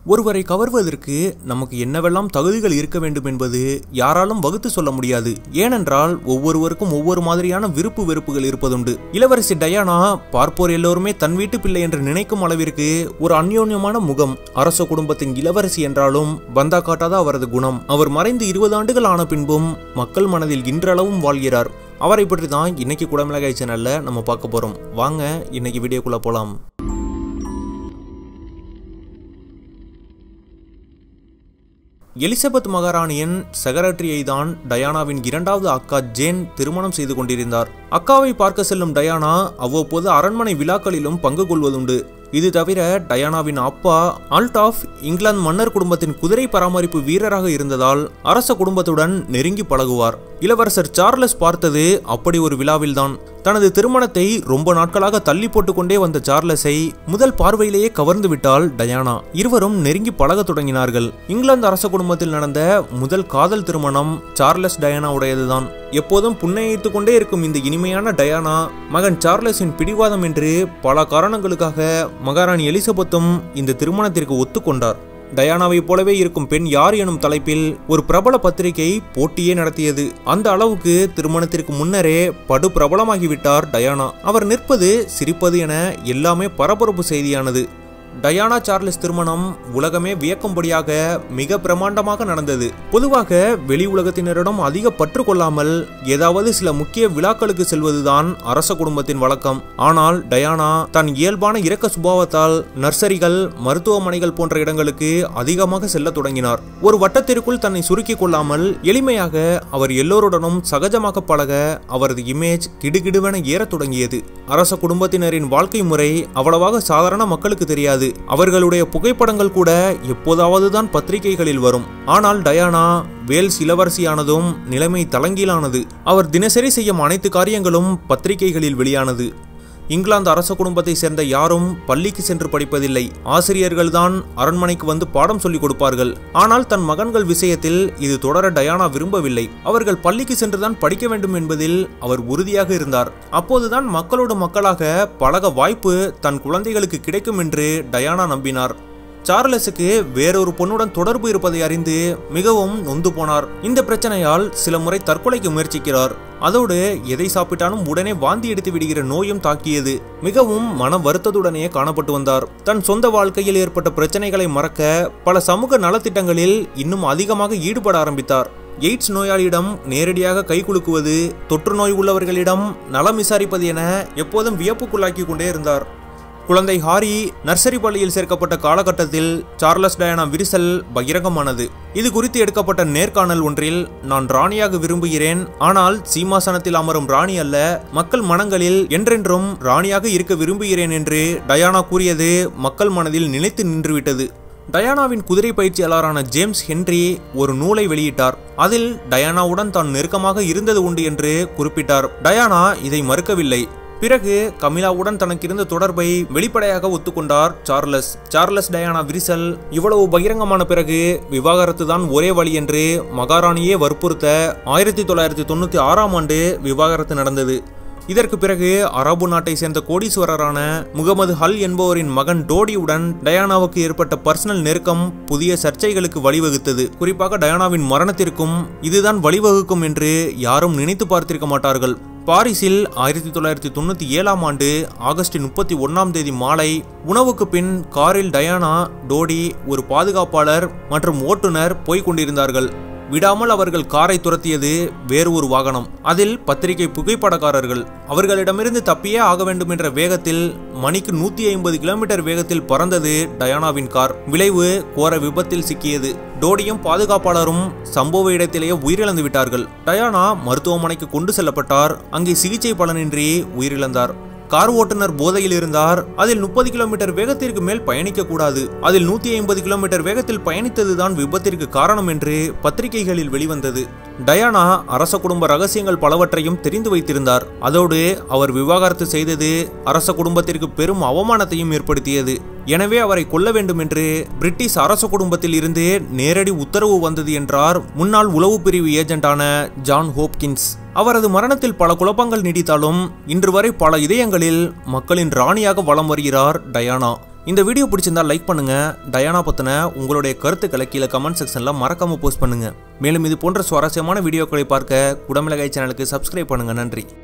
ஒருவரை கவர்வதற்கு நமக்கு என்னவெல்லாம் தகுதிகள் இருக்க வேண்டும் என்பது யாராலும் வகுத்து சொல்ல முடியாது ஏனென்றால் ஒவ்வொருவருக்கும் ஒவ்வொரு மாதிரியான விருப்பு வெறுப்புகள் இருப்பதுண்டு இளவரசி டயானா பார்ப்போர் எல்லோருமே தன் வீட்டு பிள்ளை என்று நினைக்கும் அளவிற்கு ஒரு அந்யோன்யமான முகம் அரச குடும்பத்தின் இளவரசி என்றாலும் பந்தா காட்டாத அவரது குணம் அவர் மறைந்து இருபது ஆண்டுகள் ஆன பின்பும் மக்கள் மனதில் இன்றளவும் வாழ்கிறார் அவரை பற்றி தான் இன்னைக்கு குடமிளகாய் சேனல்ல நம்ம பார்க்க போறோம் வாங்க இன்னைக்கு வீடியோக்குள்ள போலாம் எலிசபெத் மகாராணியின் செக்ரட்டரியை தான் டயானாவின் இரண்டாவது அக்கா ஜேன் திருமணம் செய்து கொண்டிருந்தார் அக்காவை பார்க்க செல்லும் டயானா அவ்வப்போது அரண்மனை விழாக்களிலும் பங்கு கொள்வதுண்டு இது தவிர டயானாவின் அப்பா ஆல்ட் ஆஃப் இங்கிலாந்து மன்னர் குடும்பத்தின் குதிரை பராமரிப்பு வீரராக இருந்ததால் அரச குடும்பத்துடன் நெருங்கி பழகுவார் இளவரசர் சார்லஸ் பார்த்தது அப்படி ஒரு விழாவில்தான் தனது திருமணத்தை ரொம்ப நாட்களாக தள்ளி போட்டுக்கொண்டே வந்த சார்லஸை முதல் பார்வையிலேயே கவர்ந்து விட்டாள் டயானா இருவரும் நெருங்கி பழகத் தொடங்கினார்கள் இங்கிலாந்து அரச குடும்பத்தில் நடந்த முதல் காதல் திருமணம் சார்லஸ் டயானா உடையதுதான் எப்போதும் புன்னகைத்துக் கொண்டே இருக்கும் இந்த இனிமையான டயானா மகன் சார்லஸின் பிடிவாதம் என்று பல காரணங்களுக்காக மகாராணி எலிசபெத்தும் இந்த திருமணத்திற்கு ஒத்துக்கொண்டார் டயானாவை போலவே இருக்கும் பெண் யார் எனும் தலைப்பில் ஒரு பிரபல பத்திரிகை போட்டியே நடத்தியது அந்த அளவுக்கு திருமணத்திற்கு முன்னரே படு பிரபலமாகிவிட்டார் டயானா அவர் நிற்பது சிரிப்பது என எல்லாமே பரபரப்பு செய்தியானது டயானா சார்லஸ் திருமணம் உலகமே வியக்கும்படியாக மிக பிரமாண்டமாக நடந்தது பொதுவாக வெளி உலகத்தினரிடம் அதிக பற்று கொள்ளாமல் ஏதாவது சில முக்கிய விழாக்களுக்கு செல்வதுதான் அரச குடும்பத்தின் வழக்கம் ஆனால் டயானா தன் இயல்பான இரக்க சுபாவத்தால் நர்சரிகள் மருத்துவமனைகள் போன்ற இடங்களுக்கு அதிகமாக செல்ல தொடங்கினார் ஒரு வட்டத்திற்குள் தன்னை சுருக்கிக் கொள்ளாமல் எளிமையாக அவர் எல்லோருடனும் சகஜமாக பழக அவரது இமேஜ் கிடுகிடுவென ஏறத் தொடங்கியது அரச குடும்பத்தினரின் வாழ்க்கை முறை அவ்வளவாக சாதாரண மக்களுக்கு தெரியாது அவர்களுடைய புகைப்படங்கள் கூட எப்போதாவது தான் பத்திரிகைகளில் வரும் ஆனால் டயானா வேல்ஸ் இளவரசியானதும் நிலைமை தலங்கீழானது அவர் தினசரி செய்யும் அனைத்து காரியங்களும் பத்திரிகைகளில் வெளியானது இங்கிலாந்து அரச குடும்பத்தை சேர்ந்த யாரும் பள்ளிக்கு சென்று படிப்பதில்லை ஆசிரியர்கள்தான் அரண்மனைக்கு வந்து பாடம் சொல்லிக் கொடுப்பார்கள் ஆனால் தன் மகன்கள் விஷயத்தில் இது தொடர டயானா விரும்பவில்லை அவர்கள் பள்ளிக்கு சென்றுதான் படிக்க வேண்டும் என்பதில் அவர் உறுதியாக இருந்தார் அப்போதுதான் மக்களோடு மக்களாக பழக வாய்ப்பு தன் குழந்தைகளுக்கு கிடைக்கும் என்று டயானா நம்பினார் சார்லஸுக்கு வேறொரு பொண்ணுடன் தொடர்பு இருப்பதை அறிந்து மிகவும் நொந்து போனார் இந்த பிரச்சனையால் சில முறை தற்கொலைக்கு முயற்சிக்கிறார் அதோடு எதை சாப்பிட்டாலும் உடனே வாந்தி எடுத்து விடுகிற நோயும் தாக்கியது மிகவும் மன வருத்தத்துடனே காணப்பட்டு வந்தார் தன் சொந்த வாழ்க்கையில் ஏற்பட்ட பிரச்சனைகளை மறக்க பல சமூக நலத்திட்டங்களில் இன்னும் அதிகமாக ஈடுபட ஆரம்பித்தார் எய்ட்ஸ் நோயாளியிடம் நேரடியாக கை குலுக்குவது தொற்று நோய் உள்ளவர்களிடம் நலம் விசாரிப்பது என எப்போதும் வியப்புக்குள்ளாக்கி கொண்டே இருந்தார் குழந்தை ஹாரி நர்சரி பள்ளியில் சேர்க்கப்பட்ட காலகட்டத்தில் சார்லஸ் டயானா விரிசல் பகிரங்கமானது இது குறித்து எடுக்கப்பட்ட நேர்காணல் ஒன்றில் நான் ராணியாக விரும்புகிறேன் ஆனால் சீமாசனத்தில் அமரும் ராணி அல்ல மக்கள் மனங்களில் என்றென்றும் ராணியாக இருக்க விரும்புகிறேன் என்று டயானா கூறியது மக்கள் மனதில் நிலைத்து நின்றுவிட்டது டயானாவின் குதிரை பயிற்சியாளரான ஜேம்ஸ் ஹென்றி ஒரு நூலை வெளியிட்டார் அதில் டயானாவுடன் தான் நெருக்கமாக இருந்தது உண்டு என்று குறிப்பிட்டார் டயானா இதை மறுக்கவில்லை பிறகு கமிலாவுடன் தனக்கு இருந்த தொடர்பை வெளிப்படையாக ஒத்துக்கொண்டார் சார்லஸ் சார்லஸ் டயானா விரிசல் இவ்வளவு பகிரங்கமான பிறகு விவாகரத்து தான் ஒரே வழி என்று மகாராணியே வற்புறுத்த ஆயிரத்தி தொள்ளாயிரத்தி தொண்ணூத்தி ஆறாம் ஆண்டு விவாகரத்து நடந்தது இதற்கு பிறகு அரபு நாட்டை சேர்ந்த கோடீஸ்வரரான முகமது ஹல் என்பவரின் மகன் டோடியுடன் டயானாவுக்கு ஏற்பட்ட பர்சனல் நெருக்கம் புதிய சர்ச்சைகளுக்கு வழிவகுத்தது குறிப்பாக டயானாவின் மரணத்திற்கும் இதுதான் வழிவகுக்கும் என்று யாரும் நினைத்து பார்த்திருக்க மாட்டார்கள் பாரிஸில் ஆயிரத்தி தொள்ளாயிரத்தி தொண்ணூற்றி ஏழாம் ஆண்டு ஆகஸ்ட் முப்பத்தி ஒன்றாம் தேதி மாலை உணவுக்கு பின் காரில் டயானா டோடி ஒரு பாதுகாப்பாளர் மற்றும் ஓட்டுநர் போய்க் கொண்டிருந்தார்கள் விடாமல் அவர்கள் காரை துரத்தியது வேறு ஒரு வாகனம் அதில் பத்திரிகை புகைப்படக்காரர்கள் அவர்களிடமிருந்து தப்பியே ஆக வேண்டும் என்ற வேகத்தில் மணிக்கு நூத்தி ஐம்பது கிலோமீட்டர் வேகத்தில் பறந்தது டயானாவின் கார் விளைவு கோர விபத்தில் சிக்கியது டோடியும் பாதுகாப்பாளரும் சம்பவ இடத்திலேயே உயிரிழந்து விட்டார்கள் டயானா மருத்துவமனைக்கு கொண்டு செல்லப்பட்டார் அங்கே சிகிச்சை பலனின்றி உயிரிழந்தார் கார் ஓட்டுநர் போதையில் இருந்தார் அதில் முப்பது கிலோமீட்டர் வேகத்திற்கு மேல் பயணிக்க கூடாது அதில் நூத்தி ஐம்பது கிலோமீட்டர் வேகத்தில் பயணித்ததுதான் விபத்திற்கு காரணம் என்று பத்திரிகைகளில் வெளிவந்தது டயானா அரச குடும்ப ரகசியங்கள் பலவற்றையும் தெரிந்து வைத்திருந்தார் அதோடு அவர் விவாகரத்து செய்தது அரச குடும்பத்திற்கு பெரும் அவமானத்தையும் ஏற்படுத்தியது எனவே அவரை கொல்ல வேண்டும் என்று பிரிட்டிஷ் அரச குடும்பத்தில் இருந்து நேரடி உத்தரவு வந்தது என்றார் முன்னாள் உளவு பிரிவு ஏஜென்டான ஜான் ஹோப்கின்ஸ் அவரது மரணத்தில் பல குழப்பங்கள் நீடித்தாலும் இன்று வரை பல இதயங்களில் மக்களின் ராணியாக வலம் வருகிறார் டயானா இந்த வீடியோ பிடிச்சிருந்தா லைக் பண்ணுங்க டயானா பத்தின உங்களுடைய கருத்துக்களை கீழே கமெண்ட் செக்ஷன்ல மறக்காம போஸ்ட் பண்ணுங்க மேலும் இது போன்ற சுவாரஸ்யமான வீடியோக்களை பார்க்க குடமிளகாய் சேனலுக்கு சப்ஸ்கிரைப் பண்ணுங்க நன்றி